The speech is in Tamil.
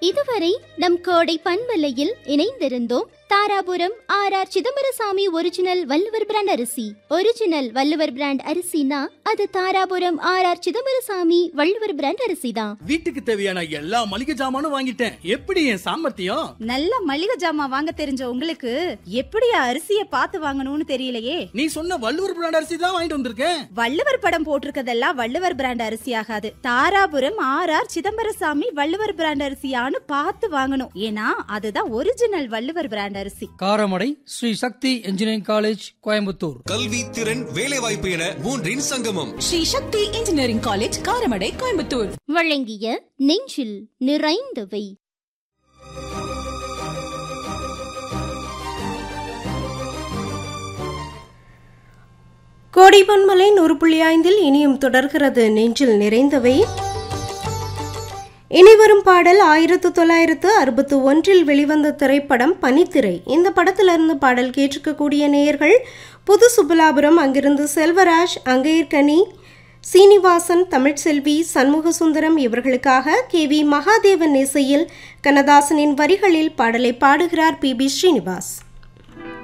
இதுவரை நம் கோடை பண்பலையில் இணைந்திருந்தோம் Dharapuram R R Chidambarasamy original Valluvar brand அரிசி ஒரிஜினல் வள்ளுவர் பிராண்ட் அரிசினா அது Dharapuram R R Chidambarasamy Valluvar brand அரிசி தான் வீட்டுக்கு தேவையான எல்லா மளிகை ஜாமானும் வாங்கிட்டேன் எப்படி என் சாமர்த்தியம் நல்ல மளிகை ஜாமான் வாங்க தெரிஞ்ச உங்களுக்கு எப்படியா அரிசிய பார்த்து வாங்கணும்னு தெரியலையே நீ சொன்ன வள்ளுவர் பிராண்ட் அரிசி தான் வாங்கிட்டு வந்திருக்கேன் வள்ளுவர் படம் போட்டிருக்கதெல்லாம் வள்ளுவர் பிராண்ட் அரிசி ஆகாது Dharapuram R R Chidambarasamy Valluvar brand அரிசியான்னு பார்த்து வாங்கணும் ஏன்னா அதுதான் ஒரிஜினல் வள்ளுவர் பிராண்ட் அரிசி காரமடை ஸ்ரீ சக்தி இன்ஜினியரிங் காலேஜ் கோயம்புத்தூர் கல்வி திறன் வேலைவாய்ப்பு என மூன்றின் சங்கமம் ஸ்ரீ சக்தி இன்ஜினியரிங் காலேஜ் காரமடை கோயம்புத்தூர் வழங்கிய நெஞ்சில் நிறைந்தவை கோடிப்பன்மலை நூறு புள்ளி ஐந்தில் இனியும் தொடர்கிறது நெஞ்சில் நிறைந்தவை இனிவரும் பாடல் ஆயிரத்து தொள்ளாயிரத்து அறுபத்து ஒன்றில் வெளிவந்த திரைப்படம் பனித்திரை இந்த படத்திலிருந்து பாடல் கேட்டிருக்கக்கூடிய நேயர்கள் புது சுபலாபுரம் அங்கிருந்து செல்வராஜ் அங்கேற்கனி சீனிவாசன் தமிழ்செல்வி சண்முகசுந்தரம் இவர்களுக்காக கே வி மகாதேவன் இசையில் கண்ணதாசனின் வரிகளில் பாடலை பாடுகிறார் பி பி ஸ்ரீனிவாஸ்